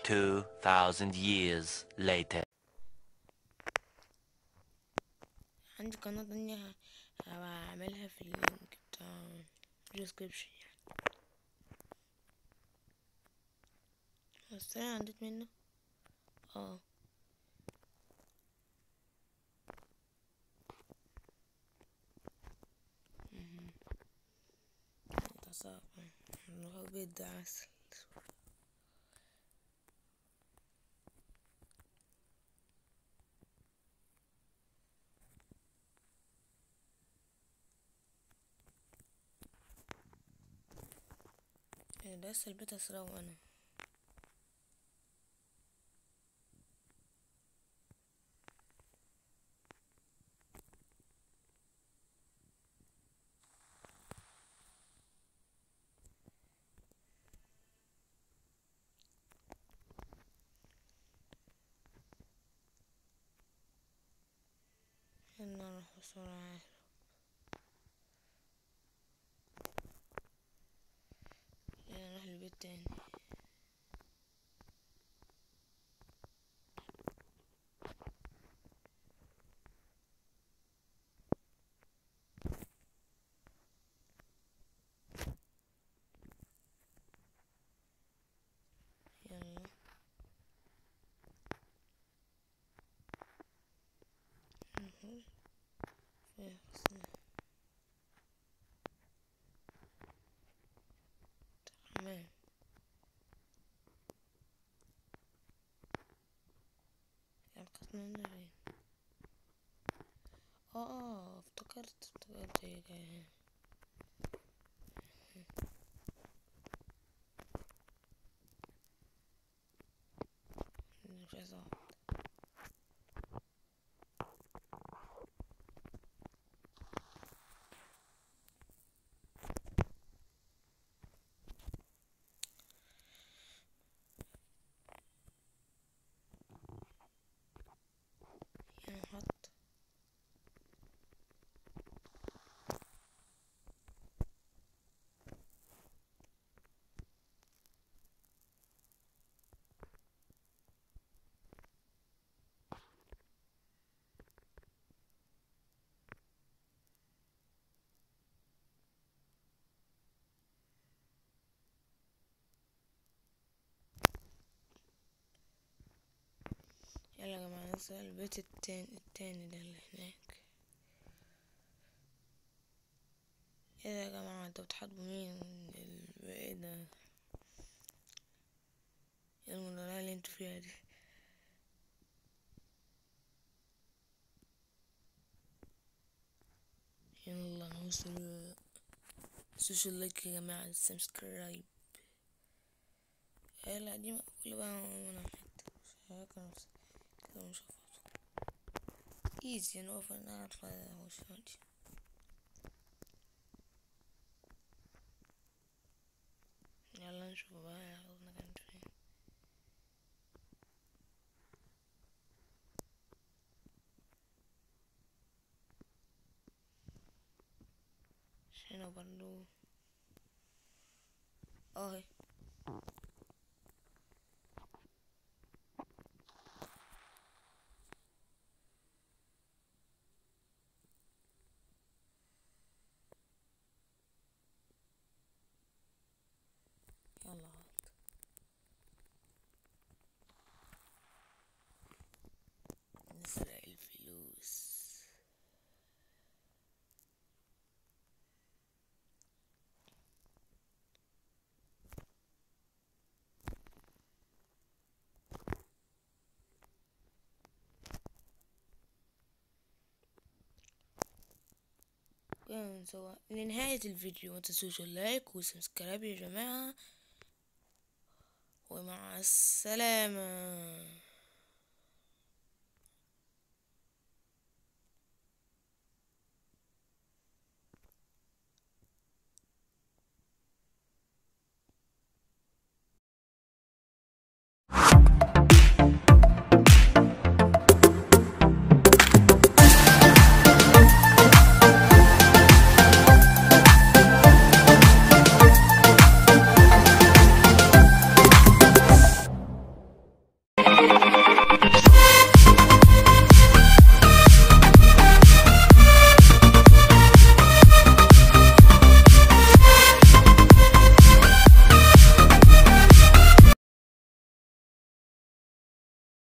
2,000 years later. عندي قناة تانية هعملها في اللينك بتاع الديسكريبشن يعني بس انا عديت منه اه مهم. ده صعب هو بيدي عسل إيه ده لسه البيت اسرقه انا يلا نروح بسرعة يلا نروح البيت تاني يلا نخش في خصنا تمام يعني قسم من فين اه اه افتكرت افتكرت هي جاية هنا مش عايز اقعد يعني نحط يلا يا جماعة ننزل البيت التاني التاني ده اللي هناك ايه ده يا جماعة انتوا بتحاربوا مين ال- ايه ده ايه المنظرة اللي انتوا فيها دي يلا نوصل سوشيال لايك يا جماعة سبسكرايب ايه لا دي مقفولة بقى وانا حتة مش هيك نفسي كده مش هفوت ايزي نقف نعرف هو شلون يلا نشوف بقى ياخدنا كان فين هنا برضو اه هي. يلا هات نسرق الفلوس كان سوا لنهاية الفيديو متنسوش اللايك والسبسكرايب يا جماعة ومع السلامة